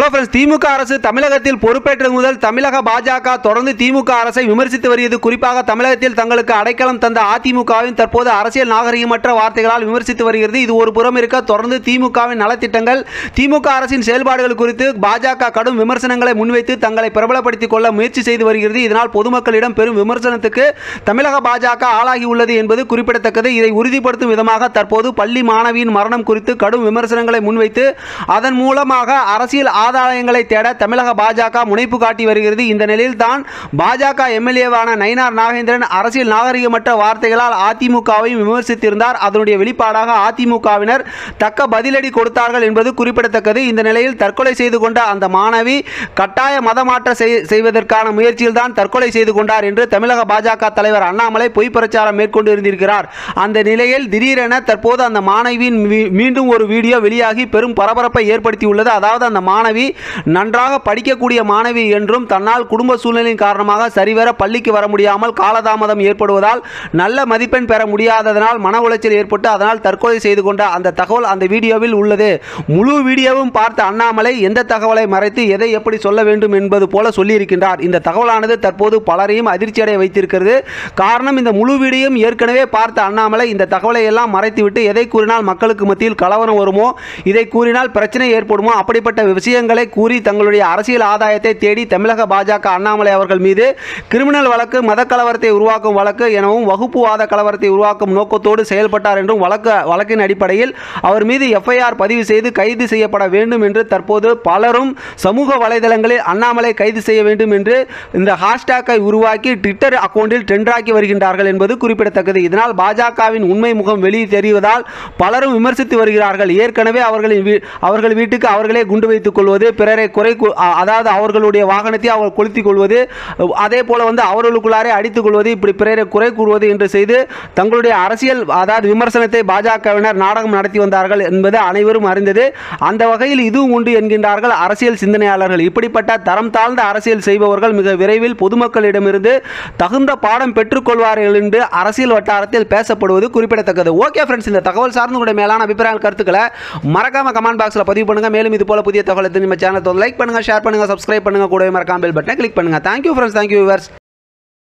hello friends திமுக அரசு தமிழகத்தில் பொறுப்பேற்றது முதல் தமிழக பாஜக தொடர்ந்து திமுக அரசை விமர்சித்து வருகிறது குறிப்பாக தமிழகத்தில் தங்களுக்கு அடைக்கலம் தந்த அதிமுகவின் தற்போது அரசியல் நாகரிகமற்ற வார்த்தைகளால் விமர்சித்து வருகிறது இது ஒரு புறம் இருக்க தொடர்ந்து திமுகவின் நலத்திட்டங்கள் திமுக அரசின் செயல்பாடுகள் குறித்து பாஜக கடும் விமர்சனங்களை முன்வைத்து தங்களை பிரபலப்படுத்திக் கொள்ள முயற்சி செய்து வருகிறது இதனால் பொதுமக்களிடம் பெரும் விமர்சனத்துக்கு தமிழக பாஜக ஆளாகி உள்ளது என்பது குறிப்பிடத்தக்கது இதை உறுதிப்படுத்தும் விதமாக தற்போது பள்ளி மாணவியின் மரணம் குறித்து கடும் விமர்சனங்களை முன்வைத்து அதன் மூலமாக அரசியல் ஆதாயங்களை தேட தமிழக பாஜக முனைப்பு காட்டி வருகிறது இந்த நிலையில் தான் பாஜக எம்எல்ஏவான நயினார் நாகேந்திரன் அரசியல் நாகரிகமற்ற வார்த்தைகளால் அதிமுகவையும் விமர்சித்திருந்தார் அதனுடைய வெளிப்பாடாக அதிமுகவினர் தக்க பதிலடி கொடுத்தார்கள் என்பது குறிப்பிடத்தக்கது இந்த நிலையில் தற்கொலை செய்து கொண்ட அந்த மாணவி கட்டாய மதமாற்ற செய்- செய்வதற்கான முயற்சியில் தான் தற்கொலை செய்து கொண்டார் என்று தமிழக பாஜக தலைவர் அண்ணாமலை பொய் பிரச்சாரம் மேற்கொண்டு இருந்திருக்கிறார் அந்த நிலையில் திடீரென தற்போது அந்த மாணவியின் மீ- மீண்டும் ஒரு வீடியோ வெளியாகி பெரும் பரபரப்பை ஏற்படுத்தியுள்ளது அதாவது அந்த மாணவி நன்றாக படிக்கக்கூடிய மாணவி என்றும் தன்னால் குடும்ப சூழ்நிலையின் காரணமாக சரிவர பள்ளிக்கு வர முடியாமல் காலதாமதம் ஏற்படுவதால் நல்ல மதிப்பெண் பெற முடியாததனால் மன உளைச்சல் ஏற்பட்டு அதனால் தற்கொலை செய்து கொண்ட அந்த தகவல் அந்த வீடியோவில் உள்ளது முழு வீடியோவும் பார்த்த அண்ணாமலை எந்த தகவலை மறைத்து எதை எப்படி சொல்ல வேண்டும் என்பது போல சொல்லியிருக்கின்றார் இந்த தகவலானது தற்போது பலரையும் அதிர்ச்சியடைய வைத்திருக்கிறது காரணம் இந்த முழு வீடியோவும் ஏற்கனவே பார்த்த அண்ணாமலை இந்த தகவலை எல்லாம் மறைத்துவிட்டு எதை கூறினால் மக்களுக்கு மத்தியில் கலவரம் வருமோ இதை கூறினால் பிரச்சனை ஏற்படுமோ அப்படிப்பட்ட விஷயங்களை கூறி தங்களுடைய அரசியல் ஆதாயத்தை தேடி தமிழக பாஜக அண்ணாமலை அவர்கள் மீது கிரிமினல் வழக்கு மத கலவரத்தை உருவாக்கும் வழக்கு எனவும் வகுப்புவாத கலவரத்தை உருவாக்கும் நோக்கத்தோடு செயல்பட்டார் என்றும் வழக்கு வழக்கின் அடிப்படையில் அவர் மீது எஃப்ஐஆர் பதிவு செய்து கைது செய்யப்பட வேண்டும் என்று தற்போது பலரும் சமூக வலைதளங்களில் அண்ணாமலை கைது செய்ய வேண்டும் என்று இந்த ஹேஷ்டேக்கை உருவாக்கி ட்விட்டர் அக்கவுண்டில் ட்ரெண்டாக்கி வருகின்றார்கள் என்பது குறிப்பிடத்தக்கது இதனால் பாஜகவின் உண்மை முகம் வெளியே தெரிவதால் பலரும் விமர்சித்து வருகிறார்கள் ஏற்கனவே அவர்களின் வீ- அவர்கள் வீட்டுக்கு அவர்களே குண்டு வைத்துக் கொள்வது பிறரை குறை கூ- அ- அதாவது அவர்களுடைய வாகனத்தை அவர்கள் கொளுத்திக் கொள்வது அதே போல வந்து அவர்களுக்குள்ளாரே அடித்துக் கொள்வது இப்படி பிறரை குறை கூறுவது என்று செய்து தங்களுடைய அரசியல் அதாவது விமர்சனத்தை பாஜகவினர் நாடகம் நடத்தி வந்தார்கள் என்பது அனைவரும் அறிந்தது அந்த வகையில் இதுவும் உண்டு என்கின்றார்கள் அரசியல் சிந்தனையாளர்கள் இப்படிப்பட்ட தரம் தாழ்ந்த அரசியல் செய்பவர்கள் மிக விரைவில் பொதுமக்களிடமிருந்து தகுந்த பாடம் பெற்றுக்கொள்வார்கள் என்று அரசியல் வட்டாரத்தில் பேசப்படுவது குறிப்பிடத்தக்கது ஓகே ஃப்ரெண்ட்ஸ் இந்த தகவல் சார்ந்து உங்களுடைய மேலான அபிப்பிராய கருத்துக்களை மறக்காம கமெண்ட் பாக்ஸில் பதிவு பண்ணுங்க மேலும் இது போல புதிய தகவலை தெரிஞ்சு நம்ம சேனலை லைக் பண்ணுங்க ஷேர் பண்ணுங்க சப்ஸ்கிரைப் பண்ணுங்க கூடவே மறக்காம பெல் பட்டனை கிளிக் பண்ணுங்க தேங்க்யூ ஃப்ரெண்ட்ஸ் தேங்க்யூ விவர்ஸ்